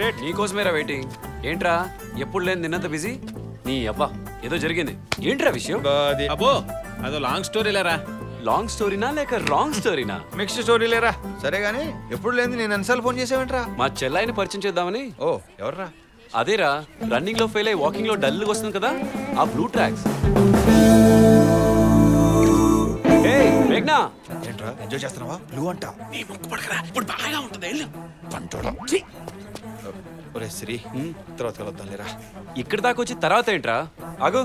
Great నీకోసమేరా waiting ఏంట్రా ఎప్పుడు లేని నిన్నంత బిజీ నీ అబ్బా ఏదో జరిగింది ఏంట్రా విషయం అబ్బో అదో లాంగ్ స్టోరీ లేరా లాంగ్ స్టోరీనా లేక రాంగ్ స్టోరీనా మిక్స్డ్ స్టోరీ లేరా సరే గానీ ఎప్పుడు లేని నేను ఎన్నిసార్లు ఫోన్ చేసావేంట్రా మా చెల్లాయిని పరిచయం చేద్దామని ఓ ఎవర్రా అదేరా రన్నింగ్ లో ఫెయిల్ అయ్యి వాకింగ్ లో డల్ వస్తుంది కదా ఆ బ్లూ ట్రాక్స్ ఏయ్, మేఘ్నా ఏంట్రా ఎంజాయ్ చేస్తున్నావా బ్లూ అంట నీ ముక్కు పడకరా ఇప్పుడు బాగా ఉంటుంది వెళ్ళు పంటోడా ఒరే శ్రీ తర్వాత కలుద్దాం లేరా ఇక్కడి దాకా వచ్చి తర్వాత ఏంట్రా ఆగు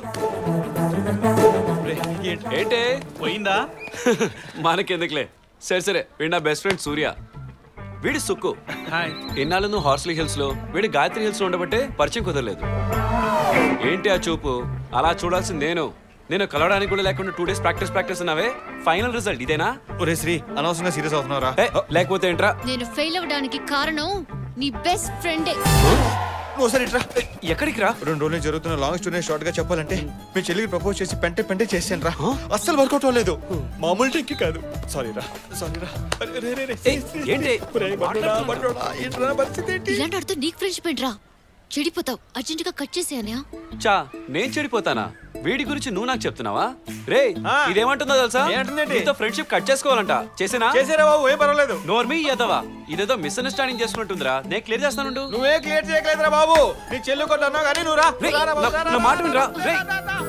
ఏంటే పోయిందా మనకెందుకులే సరే సరే వీడు నా బెస్ట్ ఫ్రెండ్ సూర్య వీడి సుక్కు హాయ్ ఇన్నాళ్ళు నువ్వు హార్స్లీ హిల్స్ లో వీడి గాయత్రి హిల్స్ లో ఉండబట్టే పరిచయం కుదరలేదు ఏంటి ఆ చూపు అలా చూడాల్సింది నేను నేను కలవడానికి కూడా లేకుండా టూ డేస్ ప్రాక్టీస్ ప్రాక్టీస్ అన్నావే ఫైనల్ రిజల్ట్ ఇదేనా ఒరే శ్రీ అనవసరంగా సీరియస్ అవుతున్నావురా ఏ, లేకపోతే ఏంట్రా నేను ఫెయిల్ అవ్వడానికి కారణం నీ బెస్ట్ ఫ్రెండే నువ్వు సరే ఇట్రా ఎక్కడికి రా రెండు రోజులు జరుగుతున్న లాంగ్ స్టోరీ షార్ట్ గా చెప్పాలంటే మీ చెల్లికి ప్రపోజ్ చేసి పెంటే పెంటే చేసాను రా అస్సలు వర్కౌట్ అవ్వలేదు మామూలు టెక్కి కాదు సారీ రా సారీ రా అరే, రే, రే, రే. ఏయ్, ఏంటి? ఒరేయ్, బండోడా, బండోడా, ఏంట్రా నా పరిస్థితి ఏంటి? ఇలాంటి వాడితో నీకు ఫ్రెండ్షిప్ ఏంట్రా చెడిపోతావు అర్జెంట్ గా కట్ చేసేయనా చా నేను చెడిపోతానా వీడి గురించి నువ్వు నాకు చెప్తున్నావా రే ఆ. ఇదేమంటుందో తెలుసా ఏమంటుందేంటి? నీతో ఫ్రెండ్షిప్ కట్ చేసుకోవాలంట చేసేనా చేసేరా బాబు ఏం పర్వాలేదు నోర్మి ఎదవా ఇదేదో మిస్అండర్స్టాండింగ్ చేసుకుంటుందిరా నేను క్లియర్ చేస్తానుండు నువ్వే క్లియర్ చేయట్లేదురా బాబు నీ చెల్లి కొట్టు అన్నావు కానీ నువ్వు రా రేయ్, రారా బాబు, నా- రారా, నా మాట వినరా రా, రేయ్. రా, రా.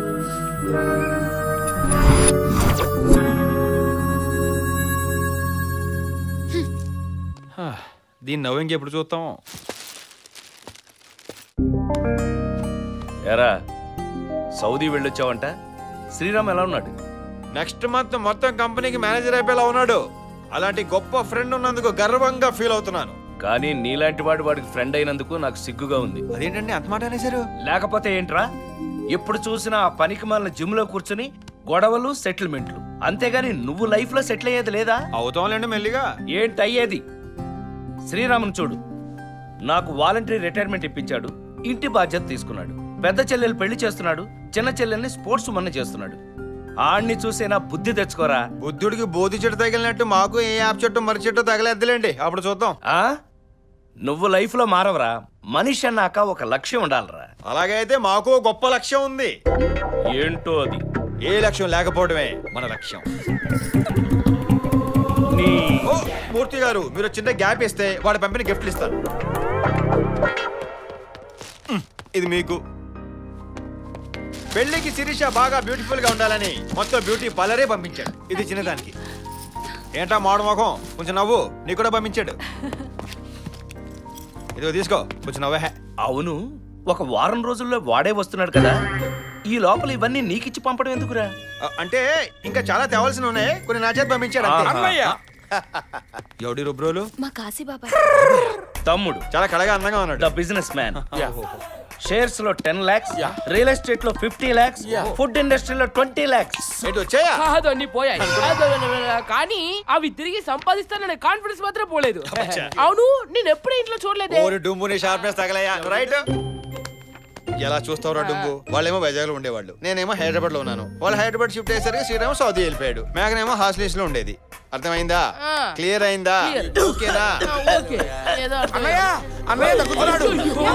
హా, దీన్ని నవ్వు ఇంకెప్పుడు చూస్తాం ఎరా సౌదీ వెళ్ళొచ్చావంట శ్రీరామ్ ఎలా ఉన్నాడు నెక్స్ట్ మంత్ మొత్తం కంపెనీకి మేనేజర్ అయిపోయేలా ఉన్నాడు అలాంటి గొప్ప ఫ్రెండ్ ఉన్నందుకు గర్వంగా ఫీల్ అవుతున్నాను కానీ నీలాంటి వాడు వాడికి ఫ్రెండ్ అయినందుకు నాకు సిగ్గుగా ఉంది అదేంటండి అంత మాట అనేసారు లేకపోతే ఏంట్రా ఎప్పుడు చూసినా ఆ పనికి మన జిమ్ లో కూర్చుని గొడవలు సెటిల్మెంట్లు అంతేగాని నువ్వు లైఫ్ లో సెటిల్ అయ్యేది లేదా అవుతాంలేండి మెల్లిగా ఏంటి అయ్యేది శ్రీరామును చూడు నాకు వాలంటరీ రిటైర్మెంట్ ఇప్పించాడు ఇంటి బాధ్యత తీసుకున్నాడు పెద్ద చెల్లెలు పెళ్లి చేస్తున్నాడు చిన్న చెల్లెల్ని స్పోర్ట్స్ మన చేస్తున్నాడు ఆడిని చూసే నా బుద్ధి తెచ్చుకోరా బుద్ధుడికి బోధి చెట్టు తగిలినట్టు మాకు ఏ యాప్ చెట్టు మరి చెట్టు తగలేద్దులేండి అప్పుడు చూద్దాం ఆ నువ్వు లైఫ్ లో మారవరా మనిషి అన్నాక ఒక లక్ష్యం ఉండాలిరా అలాగే అయితే మాకు ఓ గొప్ప లక్ష్యం ఉంది ఏంటో అది ఏ లక్ష్యం లేకపోవడమే మన లక్ష్యం నీ ఓ మూర్తి గారు మీరు చిన్న గ్యాప్ ఇస్తే వాడు పంపిన గిఫ్ట్లు ఇస్తాను మ్, ఇది మీకు పెళ్లికి శిరీష బాగా బ్యూటిఫుల్ గా ఉండాలని మొత్తం బ్యూటీ పార్లరే పంపించాడు ఇది చిన్నదానికి ఏంటా మాడు ముఖం కొంచెం నవ్వు నీకు కూడా పంపించాడు ఇదిగో తీసుకో కొంచెం నవ్వే అవును ఒక వారం రోజుల్లో వాడే వస్తున్నాడు కదా ఈ లోపల ఇవన్నీ నీకిచ్చి పంపడం ఎందుకురా అ, అంటే ఇంకా చాలా తేవాల్సిన ఉన్నాయి కొన్ని నా చేతి పంపించాడు అంతే. ఆహా. ఎవడి రుబ్రోలు మా కాశీ బాబాయ్ తమ్ముడు చాలా కళగా అందంగా ద ఉన్నాడు బిజినెస్ మ్యాన్ షేర్స్ లో టెన్ లాక్స్ రియల్ ఎస్టేట్ లో ఫిఫ్టీ లాక్స్ ఫుడ్ ఇండస్ట్రీలో ట్వంటీ లాక్స్ ఏంటి వచ్చాయా కాదు అన్ని పోయాయి కాదు, కానీ అవి తిరిగి సంపాదిస్తాననే కాన్ఫిడెన్స్ మాత్రం పోలేదు అవును నేను ఎప్పుడు ఇంట్లో చూడలేదే ఓరి డుంబు నీ షార్ప్నెస్ తగలయ్యా రైట్ ఎలా చూస్తావురా డుంబు వాళ్ళేమో వైజాగ్ లో ఉండేవాళ్ళు నేనేమో హైదరాబాద్ లో ఉన్నాను వాళ్ళు హైదరాబాద్ షిఫ్ట్ అయ్యేసరికి శ్రీరామ్ సౌదీ వెళ్ళిపోయాడు మేఘనేమో హాస్టల్స్ లో ఉండేది అర్థమైందా ఆ. క్లియర్ అయిందా Clear. ఓకేనా ఆ, ఓకే ఏదో అర్థం అన్నయ్య తగ్గుతున్నాడు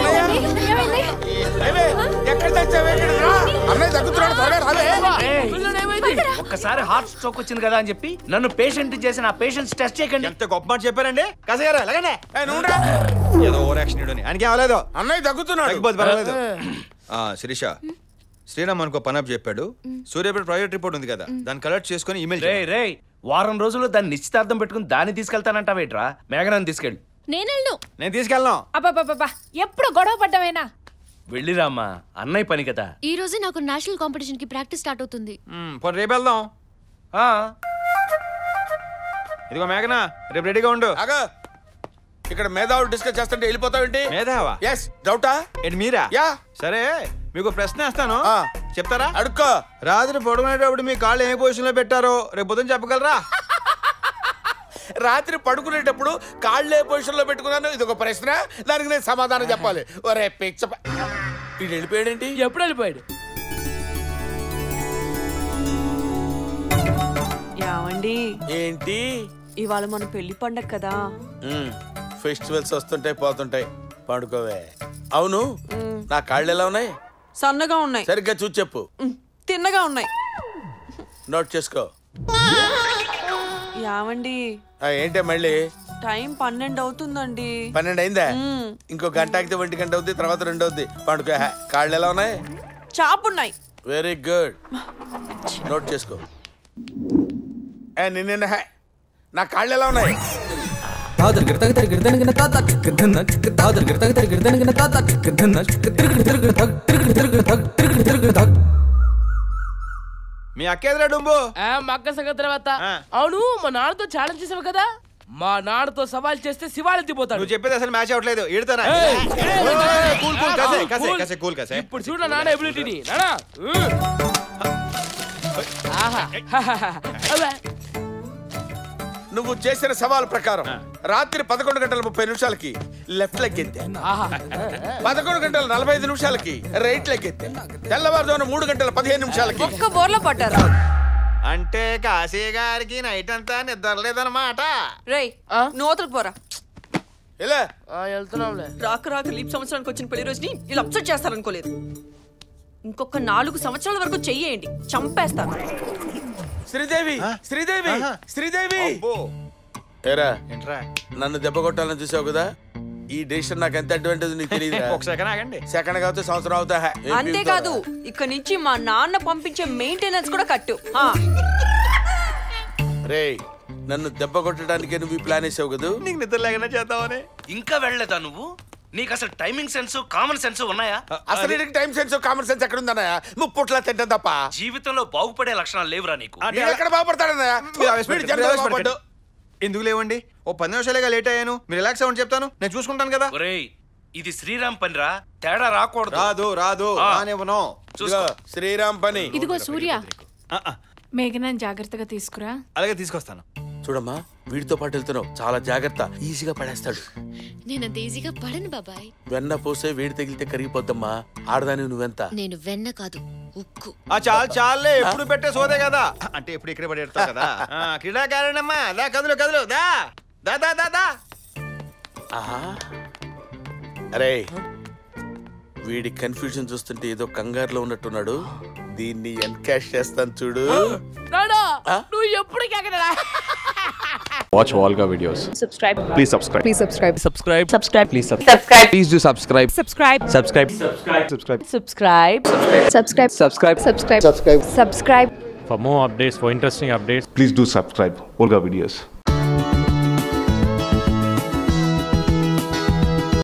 ఎక్కడ తెచ్చావే అన్నయ్య తగ్గుతున్నాడు త్వరగా రాలే పిల్లడు ఏమైంది ఒక్కసారి హార్ట్ స్ట్రోక్ వచ్చింది కదా అని చెప్పి నన్ను పేషెంట్ చేసిన ఆ పేషెంట్స్ టెస్ట్ చేయకండి ఎంత గొప్ప మాట చెప్పారండి కసగారా ఎలాగనే ఏ, నువ్వురా. ఏదో ఓవర్ యాక్షన్ ఇడని ఆయనకి అవ్వలేదు అన్నయ్య తగ్గుతున్నాడు తగ్గిపోతే పర్వాలేదు ఆ, శిరీష శ్రీరామ్ అనుకో పనప్ చెప్పాడు సూర్యాపేట ప్రాజెక్ట్ రిపోర్ట్ ఉంది కదా దాన్ని కలెక్ట్ చేసుకొని ఇమెయిల్ రే రే వారం రోజుల్లో దాన్ని నిశ్చితార్థం పెట్టుకుని దాన్ని తీసుకెళ్తానంటావేట్రా మేఘనాన్ని తీసుకెళ్ళి నేనెళ్ళు నేను తీసుకెళ్ళను అబ్బాబాబా ఎప్పుడు గొడవ పడ్డమేనా వెళ్ళిరామ్మా అన్నయ్య పని కదా ఈ రోజే నాకు నేషనల్ కాంపిటీషన్ కి ప్రాక్టీస్ స్టార్ట్ అవుతుంది మ్, పోనీ రేపు వెళ్దాం ఆ, ఇదిగో మేఘనా రేపు రెడీగా ఉండు ఆగా ఇక్కడ మేధావులు డిస్కస్ చేస్తుంటే వెళ్ళిపోతావేంటి మేధావా ఎస్ డౌటా ఏంటి మీరా యా సరే మీకు ప్రశ్న వేస్తాను ఆ. చెప్తారా అడుక్కో రాత్రి పడుకునేటప్పుడు మీ కాళ్ళు ఏ పొజిషన్ లో పెట్టారో రేపు పొద్దున చెప్పగలరా రాత్రి పడుకునేటప్పుడు కాళ్ళు ఏ పొజిషన్ లో పెట్టుకున్నాను ఇది ఒక ప్రశ్న దానికి నేను సమాధానం చెప్పాలి ఒరే పిచ్చ ప- వీడు వెళ్ళిపోయాడేంటి ఎప్పుడు వెళ్ళిపోయాడు యావండి ఏంటి ఇవాళ మన పెళ్లి పండగ కదా ఫెస్టివల్స్ వస్తుంటాయి పోతుంటాయి పడుకోవే అవును నా కాళ్ళు ఎలా ఉన్నాయి సన్నగా ఉన్నాయి సరిగ్గా చూసి చెప్పు మ్, తిన్నగా ఉన్నాయి నోట్ చేసుకో యావండి ఆ, ఏంటే మళ్ళీ టైం పన్నెండు అవుతుందండి పన్నెండు అయిందా మ్, ఇంకో గంట ఆగితే ఒంటి గంట అవుద్ది తర్వాత రెండు అవుద్ది పండుకో హే. కాళ్ళు ఎలా ఉన్నాయి చాపున్నాయి వెరీ గుడ్ నోట్ చేసుకో ఏ నిన్న హే. నా కాళ్ళు ఎలా ఉన్నాయి మీ అక్కేదిరా డుంబు ఆ, మా అక్క సంగతి తర్వాత ఆ. అవును మా నాన్నతో ఛాలెంజ్ చేసావు కదా మా నాన్నతో సవాల్ చేస్తే శివాలెత్తిపోతాడు నువ్వు చెప్పేది అసలు మ్యాచ్ అవ్వట్లేదు ఈడతానా ఏయ్, కూల్ కూల్ కసే కసే కూల్. కసే కూల్ కసే ఇప్పుడు చూడు నా నాన్న ఎబిలిటీని నానా ఆహా అబ్బా. నువ్వు చేసిన సవాల్ ప్రకారం రాత్రి పదకొండు గంటల ముప్పై నిమిషాలకి లెఫ్ట్ లెగ్ ఎత్తే ఆహా పదకొండు గంటల నలభై ఐదు నిమిషాలకి రైట్ లెగ్ ఎత్తే తెల్లవారుజామున మూడు గంటల పదిహేను నిమిషాలకి ఒక్క బోర్లో పట్టారు అంటే కాశీ గారికి నైట్ అంతా నిద్ర లేదనమాట రేయ్ ఆ? నూతలకు పోరా ఇలా ఆ, వెళ్తున్నాంలే రాక రాక లీప్ సంవత్సరానికి వచ్చిన పెళ్లి రోజుని ఇలా అప్సెట్ చేస్తారనుకోలేదు ఇంకొక నాలుగు సంవత్సరాల వరకు చెయ్యేయండి చంపేస్తాను శ్రీదేవి శ్రీదేవి శ్రీదేవి అబ్బో ఏరా ఏంట్రా నన్ను దెబ్బ కొట్టాలని చూసావు కదా ఈ డెసిషన్ నాకు ఎంత అడ్వాంటేజ్ నీకు తెలియదు ఒక సెకండ్ ఆగండి సెకండ్ కావచ్చు సంవత్సరం అవుతా హే. ఏం అంతేకాదు పీకుతావురా? ఇక నుంచి మా నాన్న పంపించే మెయింటెనెన్స్ కూడా కట్టు ఆ, రేయ్ నన్ను దెబ్బ కొట్టడానికే నువ్వు ఈ ప్లాన్ వేసావు కదా నీకు నిద్ర లేకుండా చేద్దామని ఇంకా వెళ్ళలేదా నువ్వు నీకు అసలు టైమింగ్ సెన్స్ కామన్ సెన్స్ ఉన్నాయా అసలు నీకు టైం సెన్స్ కామన్ సెన్స్ ఎక్కడ ఉందన్నయ్య ముప్పుట్లా తింటాం తప్ప జీవితంలో బాగుపడే లక్షణాలు లేవురా నీకు వీడు ఎక్కడ బాగుపడతాడన్నయ్య మీరు ఆవేశపడకండి, వీడు జనరల్ మీరు ఆవేశపడకండి. బాగుపడ్డు. ఎందుకు లేవండి ఓ పది నిమిషాలుగా లేట్ అయ్యాను మీరు రిలాక్స్ అవ్వండి చెప్తాను నేను చూసుకుంటాను కదా ఒరేయ్ ఇది శ్రీరామ్ పనిరా తేడా రాకూడదు రాదు రాదు ఆ. రానివ్వను ఇదిగో, శ్రీరామ్ పని ఇదిగో సూర్య ఆ, ఆ, మేఘనాన్ని జాగ్రత్తగా తీసుకురా అలాగే తీసుకొస్తాను చూడమ్మా వీడితో పాటు వెళ్తున్నావు చాలా జాగ్రత్త ఈజీగా పడేస్తాడు నేనంత ఈజీగా పడను బాబాయ్ వెన్న పోసే వేడి తగిలితే కరిగిపోద్దమ్మా ఆడదాని నువ్వెంత నేను వెన్న కాదు ఉక్కు ఆ చాలు చాలే ఎప్పుడు పెట్టే సోదే కదా అంటే ఎప్పుడు ఇక్కడే పడేస్తావు కదా ఆ, క్రీడాకారణమ్మా దా కదులు కదులు దా దా దా దా దా ఆహా అరే వీడి కన్ఫ్యూజన్ చూస్తుంటే ఏదో కంగారులో ఉన్నట్టున్నాడు దీన్ని ఎన్కాష్ చేస్తాను చూడు నానా ఆ? నువ్వు ఎప్పుడు కేకనరా వాచ్ వాల్గా videos subscribe please subscribe please subscribe subscribe subscribe please subscribe please do subscribe subscribe subscribe subscribe subscribe subscribe subscribe subscribe subscribe subscribe For more updates, for interesting updates, Please do subscribe Olga Videos.